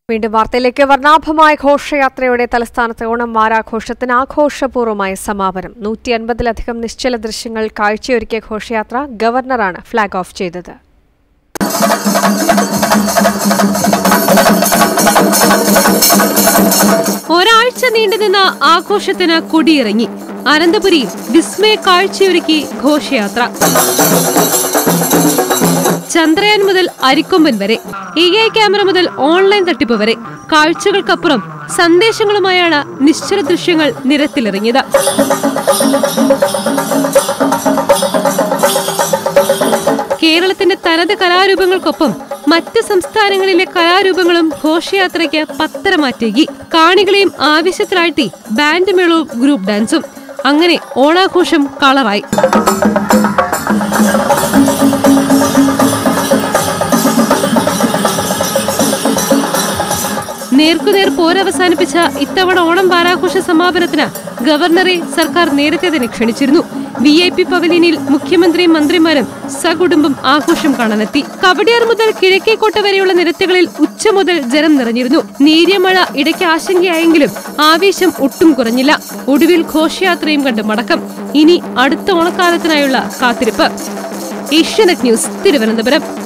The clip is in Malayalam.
വീണ്ടും വാർത്തയിലേക്ക് വർണ്ണാഭമായ ഘോഷയാത്രയുടെ തലസ്ഥാനത്ത് ഓണം വാരാഘോഷത്തിന് ആഘോഷപൂർവ്വമായ സമാപനം നൂറ്റി അൻപതിലധികം നിശ്ചല ദൃശ്യങ്ങൾ കാഴ്ചയൊരുക്കിയ ഘോഷയാത്ര ഗവർണറാണ് ഫ്ളാഗ് ഓഫ് ചെയ്തത് ഒരാഴ്ച നീണ്ടുനിന്ന ആഘോഷത്തിന് കൊടിയിറങ്ങി അനന്തപുരിയിൽ വിസ്മയ കാഴ്ചയൊരുക്കി ഘോഷയാത്ര ചന്ദ്രയാൻ മുതൽ അരിക്കൊമ്പൻ വരെ എ ഐ ക്യാമറ മുതൽ ഓൺലൈൻ തട്ടിപ്പ് വരെ കാഴ്ചകൾക്കപ്പുറം സന്ദേശങ്ങളുമായാണ് നിശ്ചല ദൃശ്യങ്ങൾ നിരത്തിലിറങ്ങിയത് കേരളത്തിന്റെ തനത് കലാരൂപങ്ങൾക്കൊപ്പം മറ്റ് സംസ്ഥാനങ്ങളിലെ കലാരൂപങ്ങളും ഘോഷയാത്രയ്ക്ക് പത്തരമാറ്റേകി കാണികളെയും ആവേശത്തിലാഴ്ത്തി ബാൻഡ് മേളവും ഗ്രൂപ്പ് ഡാൻസും അങ്ങനെ ഓണാഘോഷം കളറായി നേർക്കുനേർ പോരവസാനിപ്പിച്ച ഇത്തവണ ഓണം വാരാഘോഷ സമാപനത്തിന് ഗവർണറെ സർക്കാർ നേരത്തെ തന്നെ ക്ഷണിച്ചിരുന്നു വി ഐ പി പവലിയനിൽ മുഖ്യമന്ത്രിയും മന്ത്രിമാരും സകുടുംബം ആഘോഷം കാണാനെത്തി കവടിയാർ മുതൽ കിഴക്കേക്കോട്ട വരെയുള്ള നിരത്തുകളിൽ ഉച്ച മുതൽ ജനം നിറഞ്ഞിരുന്നു നേരിയ മഴ ഇടയ്ക്ക് ആശങ്കയായെങ്കിലും ആവേശം ഒട്ടും കുറഞ്ഞില്ല ഒടുവിൽ ഘോഷയാത്രയും കണ്ട് മടക്കം ഇനി അടുത്ത ഓണക്കാലത്തിനായുള്ള കാത്തിരിപ്പ് ഏഷ്യാനെറ്റ് ന്യൂസ് തിരുവനന്തപുരം